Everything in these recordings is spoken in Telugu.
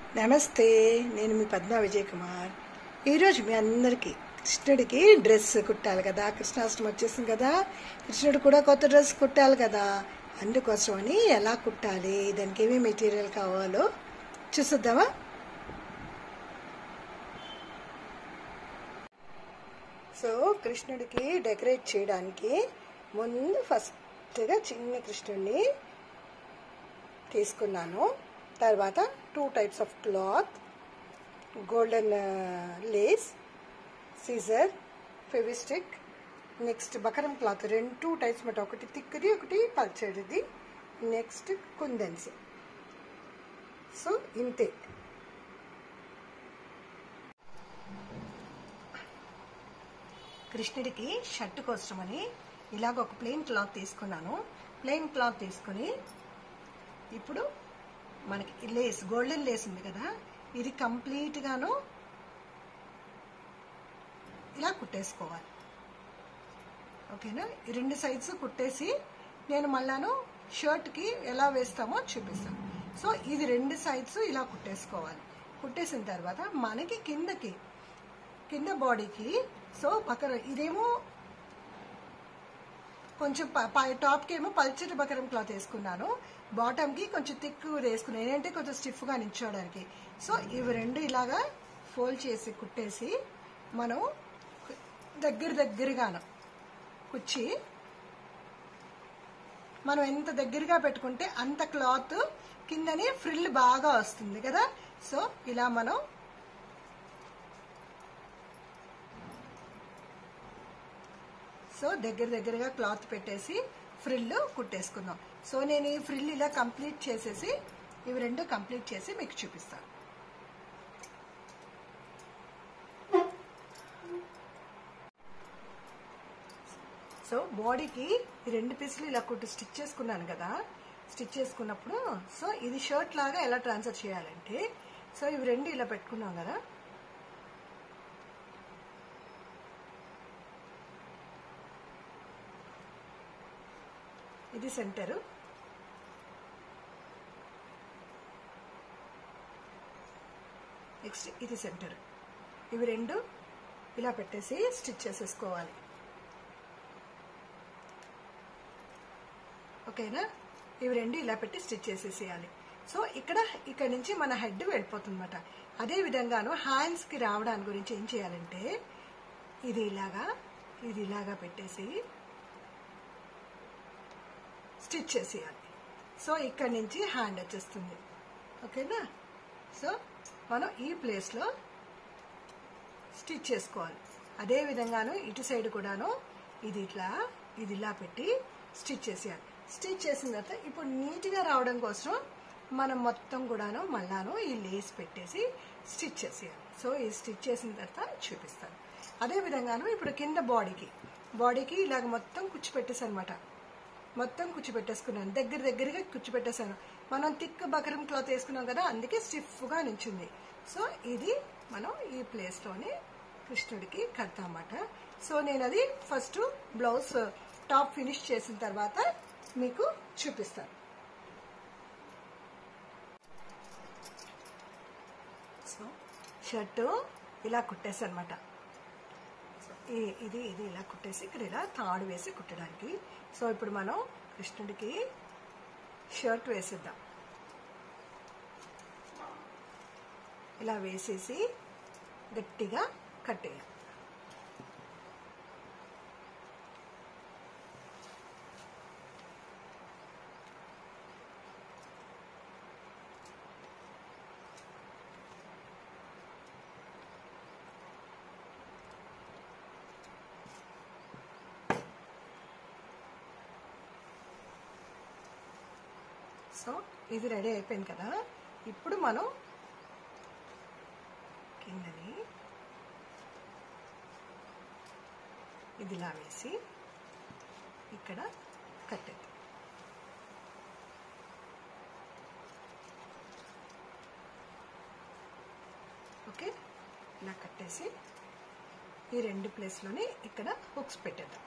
నమస్తే నేను మీ పద్మ విజయ్ కుమార్ ఈరోజు మీ అందరికీ కృష్ణుడికి డ్రెస్ కుట్టాలి కదా కృష్ణాష్టమి వచ్చేసింది కదా కృష్ణుడు కూడా కొత్త డ్రెస్ కుట్టాలి కదా అందుకోసమని ఎలా కుట్టాలి దానికి ఏమేమి మెటీరియల్ కావాలో చూసిద్దామా సో కృష్ణుడికి డెకరేట్ చేయడానికి ముందు ఫస్ట్గా చిన్న కృష్ణుడిని తీసుకున్నాను తర్వాత two types of cloth golden lace scissor Fevistick next buckram cloth రెండు టూ టైప్స్ మాట ఒకటి తిక్కది ఒకటి పల్చడిది నెక్స్ట్ కుందన్స్ సో ఇంతే కృష్ణుడికి షర్ట్ కోసమని ఇలాగ ఒక ప్లెయిన్ క్లాత్ తీసుకున్నాను ప్లెయిన్ క్లాత్ తీసుకుని ఇప్పుడు మనకి లేస్ గోల్డెన్ లేస్ ఉంది కదా ఇది కంప్లీట్గాను ఇలా కుట్టేసుకోవాలి ఓకేనా ఈ రెండు సైడ్స్ కుట్టేసి నేను మళ్ళాను షర్ట్కి ఎలా వేస్తామో చూపిస్తాను సో ఇది రెండు సైడ్స్ ఇలా కుట్టేసుకోవాలి కుట్టేసిన తర్వాత మనకి కిందకి కింద బాడీకి సో బకర ఇదేమో కొంచెం టాప్కి ఏమో పల్చటి బకరం క్లాత్ వేసుకున్నాను బాటమ్కి కొంచెం థిక్ వేసుకున్నాను ఏంటంటే కొంచెం స్టిఫ్గా నిల్చోవడానికి సో ఇవి రెండు ఇలాగా ఫోల్డ్ చేసి కుట్టేసి మనం దగ్గర దగ్గరగాను కుచ్చి మనం ఎంత దగ్గరగా పెట్టుకుంటే అంత క్లాత్ కిందని ఫ్రిల్ బాగా వస్తుంది కదా సో ఇలా మనం సో దగ్గర దగ్గరగా క్లాత్ పెట్టేసి ఫ్రిల్ కుట్టేసుకుందాం సో నేను ఈ ఫ్రిల్ ఇలా కంప్లీట్ చేసేసి ఇవి రెండు కంప్లీట్ చేసి మీకు చూపిస్తాను సో బాడీకి ఈ రెండు పీసులు ఇలా కుట్టు స్టిచ్ చేసుకున్నాను కదా స్టిచ్ చేసుకున్నప్పుడు సో ఇది షర్ట్ లాగా ఎలా ట్రాన్స్ఫర్ చేయాలంటే సో ఇవి రెండు ఇలా పెట్టుకున్నాం కదా ఇది సెంటరు నెక్స్ట్ ఇది సెంటర్ ఇవి రెండు ఇలా పెట్టేసి స్టిచ్ చేసేసుకోవాలి ఓకేనా ఇవి రెండు ఇలా పెట్టి స్టిచ్ చేసేసేయాలి సో ఇక్కడ ఇక్కడ నుంచి మన హెడ్ వెళ్ళిపోతుంది అనమాట అదే విధంగాను హ్యాండ్స్కి రావడానికి గురించి ఏం చేయాలంటే ఇది ఇలాగా ఇది ఇలాగా పెట్టేసి స్టిచ్ చేసేయాలి సో ఇక్కడ నుంచి హ్యాండ్ వచ్చేస్తుంది ఓకేనా సో మనం ఈ ప్లేస్లో స్టిచ్ చేసుకోవాలి అదే విధంగాను ఇటు సైడ్ కూడాను ఇది ఇట్లా ఇది ఇలా పెట్టి స్టిచ్ చేసేయాలి స్టిచ్ చేసిన తర్వాత ఇప్పుడు నీట్గా రావడం కోసం మనం మొత్తం కూడాను మళ్ళాను ఈ లేస్ పెట్టేసి స్టిచ్ చేసేయాలి సో ఈ స్టిచ్ చేసిన తర్వాత చూపిస్తాను అదే విధంగాను ఇప్పుడు కింద బాడీకి బాడీకి ఇలాగ మొత్తం కుచ్చిపెట్టేసి అనమాట మొత్తం కుచ్చిపెట్టేసుకున్నాను దగ్గర దగ్గరగా కుచ్చిపెట్టేశాను మనం థిక్ బకరం క్లాత్ వేసుకున్నాం కదా అందుకే స్టిఫ్గా నించుంది సో ఇది మనం ఈ ప్లేస్లోనే కృష్ణుడికి కడతామన్నమాట సో నేను అది ఫస్ట్ బ్లౌజ్ టాప్ ఫినిష్ చేసిన తర్వాత మీకు చూపిస్తాను సో షర్టు ఇలా కుట్టేసాను అనమాట ఇది ఇది ఇలా కుట్టేసి ఇక్కడ ఇలా తాడు వేసి కుట్టడానికి సో ఇప్పుడు మనం కృష్ణుడికి షర్ట్ వేసిద్దాం ఇలా వేసేసి గట్టిగా కట్టేయాలి సో ఇది రెడీ అయిపోయింది కదా ఇప్పుడు మనం కిందని ఇదిలా వేసి ఇక్కడ కట్టేది ఓకే ఇలా కట్టేసి ఈ రెండు ప్లేస్లోని ఇక్కడ హుక్స్ పెట్టేద్దాం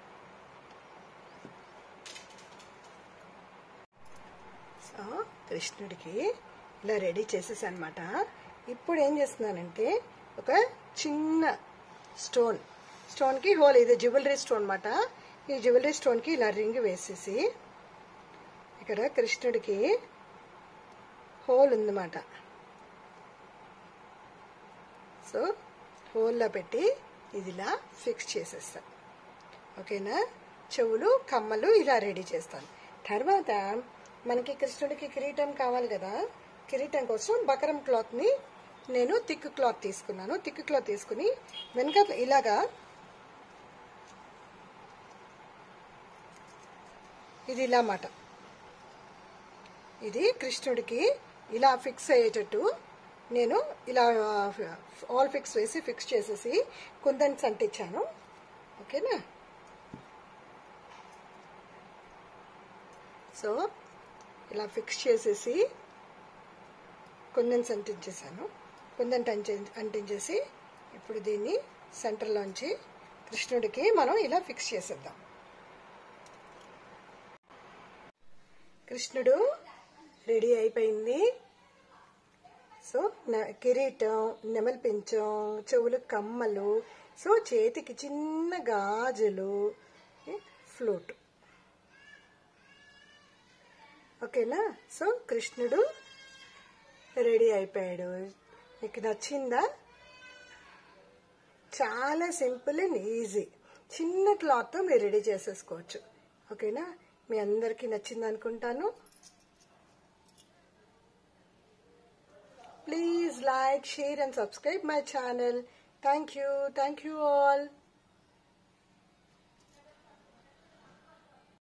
సో కృష్ణుడికి ఇలా రెడీ చేసేసి అనమాట ఇప్పుడు ఏం చేస్తున్నానంటే ఒక చిన్న స్టోన్ స్టోన్కి హోల్ ఇది జ్యువెలరీ స్టోన్ అన్నమాట ఈ జ్యువెలరీ స్టోన్కి ఇలా రింగ్ వేసేసి ఇక్కడ కృష్ణుడికి హోల్ ఉందన్నమాట సో హోల్లో పెట్టి ఇది ఇలా ఫిక్స్ చేసేస్తాను ఓకేనా చెవులు కమ్మలు ఇలా రెడీ చేస్తాను తర్వాత మనకి కృష్ణుడికి కిరీటం కావాలి కదా కిరీటం కోసం బకరం క్లాత్ని నేను థిక్ క్లాత్ తీసుకున్నాను థిక్ క్లాత్ తీసుకుని వెనక ఇలాగా ఇది ఇలా మాట ఇది కృష్ణుడికి ఇలా ఫిక్స్ అయ్యేటట్టు నేను ఇలా ఆల్ ఫిక్స్ వేసి ఫిక్స్ చేసేసి కుందన్స్ అంటించాను ఓకేనా సో ఇలా ఫిక్స్ చేసేసి కుందన్స్ అంటించేసాను కుందన్ అంటి అంటించేసి ఇప్పుడు దీన్ని సెంటర్లోంచి కృష్ణుడికి మనం ఇలా ఫిక్స్ చేసేద్దాం కృష్ణుడు రెడీ అయిపోయింది సో న- కిరీటం నెమలి పించం చెవులు కమ్మలు సో చేతికి చిన్న గాజులు ఏ, ఫ్లూట్ ఓకేనా సో కృష్ణుడు రెడీ అయిపోయాడు మీకు నచ్చిందా చాలా సింపుల్ అండ్ ఈజీ చిన్న క్లాత్తో మీరు రెడీ చేసేసుకోవచ్చు ఓకేనా మీ అందరికీ నచ్చింది అనుకుంటాను please like, share and subscribe my channel. Thank you. Thank you all.